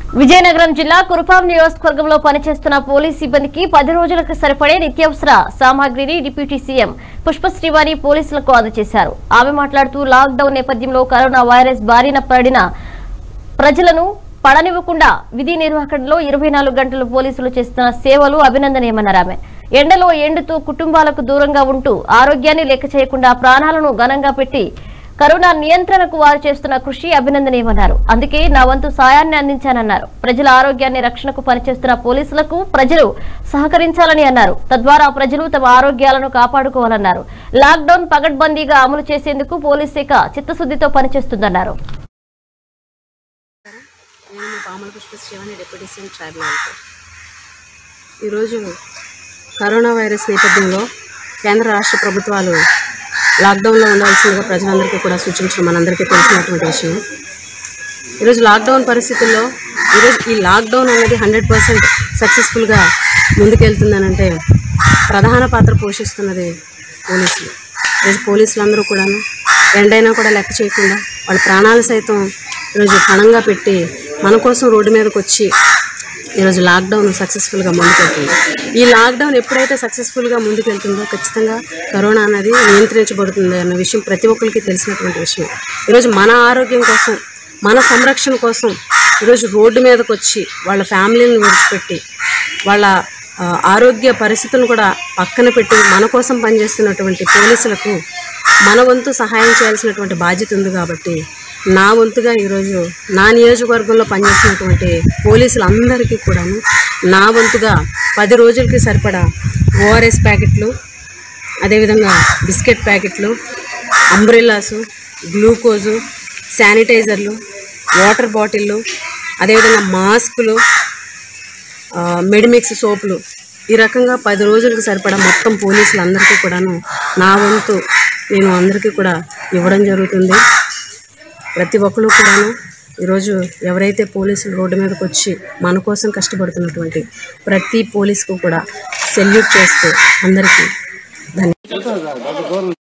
విజయనగరం జిల్లా కురుపాం నియోజకవర్గంలో పనిచేస్తున్న పోలీస్ సిబ్బందికి పది రోజులకు సరిపడే నిత్యావసర సామాగ్రిని డిప్యూటీ సీఎం పుష్పశ్రీవాణి పోలీసులకు అందజేశారు ఆమె మాట్లాడుతూ లాక్డౌన్ నేపథ్యంలో కరోనా వైరస్ బారిన పడిన ప్రజలను పడనివ్వకుండా విధి నిర్వహణలో ఇరవై నాలుగు గంటలు పోలీసులు చేస్తున్న సేవలు అభినందనీయమన్నారు ఆమె ఎండలో ఎండుతూ కుటుంబాలకు దూరంగా ఉంటూ ఆరోగ్యాన్ని లెక్క చేయకుండా ప్రాణాలను ఘనంగా పెట్టి కరోనా నియంత్రణకు వారు చేస్తున్న కృషి అభినందనీయమన్నారు అందుకే నా వంతు సాయాన్ని అందించానన్నారు ప్రజల ఆరోగ్యాన్ని రక్షణకు పనిచేస్తున్న పోలీసులకు ప్రజలు సహకరించాలని అన్నారు తద్వారా ప్రజలు తమ ఆరోగ్యాలను కాపాడుకోవాలన్నారు లాక్డౌన్ పగడ్బందీగా అమలు చేసేందుకు పోలీస్ శాఖ చిత్తశుద్దితో పనిచేస్తుందన్నారు నేను మీ Pamula Pushpa Shivani deputy CM tribal welfare ఈరోజు కరోనా వైరస్ నేపథ్యంలో కేంద్ర రాష్ట్ర ప్రభుత్వాలు లాక్డౌన్లో ఉండాల్సిందిగా ప్రజలందరికీ కూడా సూచించడం మనందరికీ తెలిసినటువంటి విషయం ఈరోజు లాక్డౌన్ పరిస్థితుల్లో ఈరోజు ఈ లాక్డౌన్ అనేది హండ్రెడ్ పర్సెంట్ సక్సెస్ఫుల్గా ముందుకెళ్తుందనంటే ప్రధాన పాత్ర పోషిస్తున్నది పోలీసులు ఈరోజు పోలీసులు అందరూ కూడాను ఎండైనా కూడా లెక్క చేయకుండా వాళ్ళ ప్రాణాలు సైతం ఈరోజు పణంగా పెట్టి మన కోసం రోడ్డు మీదకి వచ్చి ఈరోజు లాక్డౌన్ సక్సెస్ఫుల్గా ముందుకెళ్తుంది ఈ లాక్డౌన్ ఎప్పుడైతే సక్సెస్ఫుల్గా ముందుకెళ్తుందో ఖచ్చితంగా కరోనా అనేది నియంత్రించబడుతుంది అన్న విషయం ప్రతి ఒక్కరికి తెలిసినటువంటి విషయం ఈరోజు మన ఆరోగ్యం కోసం మన సంరక్షణ కోసం ఈరోజు రోడ్డు మీదకి వచ్చి వాళ్ళ ఫ్యామిలీని విడిచిపెట్టి వాళ్ళ ఆ, ఆరోగ్య పరిస్థితులను కూడా పక్కన పెట్టి మన కోసం పనిచేస్తున్నటువంటి పోలీసులకు మన వంతు సహాయం చేయాల్సినటువంటి బాధ్యత ఉంది కాబట్టి నా వంతుగా ఈరోజు నా నియోజకవర్గంలో పనిచేసినటువంటి పోలీసులందరికీ కూడాను నా వంతుగా పది రోజులకి సరిపడా ఓఆర్ఎస్ ప్యాకెట్లు అదేవిధంగా బిస్కెట్ ప్యాకెట్లు అంబ్రెల్లాసు గ్లూకోజు శానిటైజర్లు వాటర్ బాటిళ్ళు అదేవిధంగా మాస్కులు ఆ, మెడిమిక్స్ సోపులు ఈ రకంగా పది రోజులకు సరిపడా మొత్తం పోలీసులందరికీ కూడాను నా వంతు నేను అందరికీ కూడా ఇవ్వడం జరుగుతుంది ప్రతి ఒక్కరు కూడాను ఈరోజు ఎవరైతే పోలీసులు రోడ్డు మీదకి వచ్చి మన కోసం కష్టపడుతున్నటువంటి ప్రతి పోలీసుకు కూడా సెల్యూట్ చేస్తూ అందరికీ ధన్యవాదాలు